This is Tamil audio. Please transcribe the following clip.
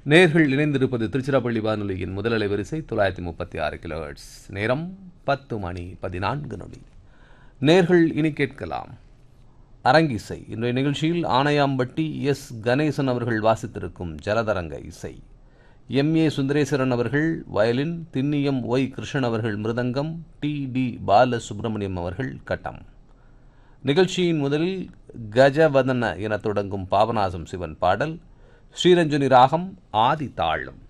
நேர்கள் இணைந்திருப்பது திருச்சிராப்பள்ளி வானொலியின் முதலலை வரிசை தொள்ளாயிரத்தி முப்பத்தி ஆறு கிலோஹெர்ட்ஸ் நேரம் பத்து மணி பதினான்கு நொடி நேர்கள் இனி கேட்கலாம் அரங்கிசை இன்றைய நிகழ்ச்சியில் ஆனையாம்பட்டி எஸ் கணேசன் அவர்கள் வாசித்திருக்கும் ஜலதரங்க இசை எம் ஏ சுந்தரேஸ்வரன் அவர்கள் வயலின் திண்ணியம் ஒய் கிருஷ்ணன் அவர்கள் மிருதங்கம் டி டி பால சுப்பிரமணியம் அவர்கள் கட்டம் நிகழ்ச்சியின் முதலில் கஜவதன என தொடங்கும் பாபநாசம் சிவன் பாடல் ஸ்ரீரஞ்சனி ராகம் ஆதி தாளம்